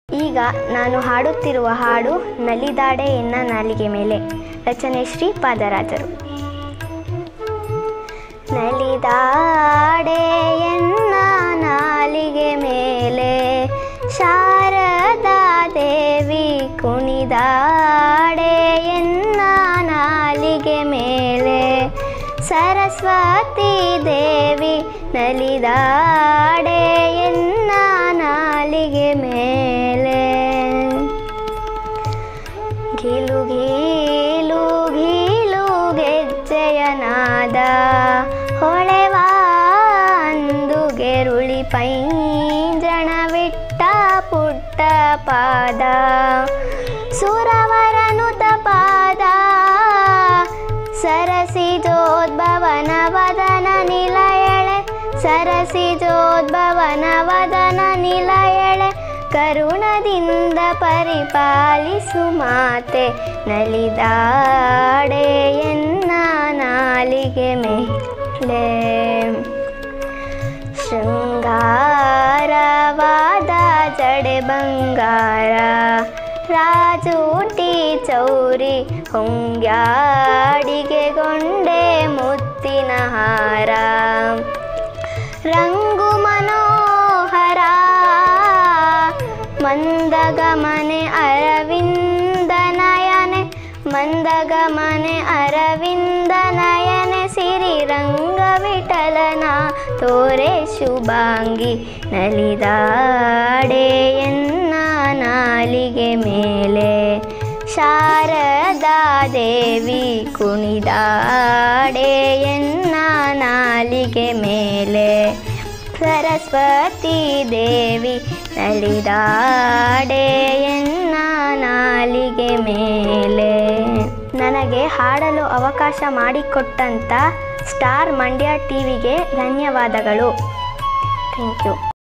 ಈಗ ನಾನು ಹಾಡುತ್ತಿರುವ ಹಾಡು ನಲಿದಾಡೆ ಎನ್ನ ನಾಲಿಗೆ ಮೇಲೆ ರಚನೆ ಶ್ರೀ ಪಾದರಾಜರು ನಲಿದಾಡೆ ಎನ್ನ ನಾಲಿಗೆ ಮೇಲೆ ಶಾರದಾ ದೇವಿ ಕುಣಿದಾಡೆ ಎನ್ನ ನಾಲಿಗೆ ಮೇಲೆ ಸರಸ್ವತಿ ದೇವಿ ನಲಿದಾಡೆ ಎನ್ನ ನಾಲಿಗೆ ಮೇಲೆ ಗಿಲು ಗೀಲು ಗೀಲು ಗೆಜ್ಜೆಯ ನಾದ ಹೊಳೆವ ಅಂದು ಗೆರುಳಿ ಪೈಂಜಣವಿಟ್ಟ ಪುಟ್ಟ ಪಾದ ಸುರವರನುತ ಪಾದ ಸರಸಿ ಜೋದ್ಭವನ ವದನ ನಿಲಯಳೆ ಸರಸಿ ಜೋದ್ಭವನ ವದನ ನಿಲಯಳೆ ಕರುಣದಿಂದ ಪರಿಪಾಲಿಸು ಮಾತೆ ನಲಿದಾಡೆ ಎನ್ನ ನಾಲಿಗೆ ಮೇಲೆ ಶೃಂಗಾರವಾದ ಜಡೆ ಬಂಗಾರ ರಾಜೂಟಿ ಚೌರಿ ಹೊಂಗ್ಯಾಡಿಗೆಗೊಂಡೆ ಮುತ್ತಿನ ಹಾರ ರಂಗು ಮನೋಹರ ಮಂದಗಮನೆ ಅರವಿಂದ ನಯನೆ ಮಂದಗಮನೆ ಅರವಿಂದ ನಯನೆ ಸಿರಿರಂಗ ವಿಠಲನ ತೋರೆ ಶುಭಾಂಗಿ ನಲಿದಾಡೆ ಎನ್ನ ನಾಲಿಗೆ ಮೇಲೆ ಶಾರದಾ ದೇವಿ ಕುಣಿದಾಡೆ ಎನ್ನ ನಾಲಿಗೆ ಮೇಲೆ ಸರಸ್ವತಿ ದೇವಿ ನಲಿದಾಡೆ ಎನ್ನ ನಾಲಿಗೆ ಮೇಲೆ ನನಗೆ ಹಾಡಲು ಅವಕಾಶ ಮಾಡಿಕೊಟ್ಟಂಥ ಸ್ಟಾರ್ ಮಂಡ್ಯ ಟಿವಿಗೆ ಧನ್ಯವಾದಗಳು ಥ್ಯಾಂಕ್ ಯು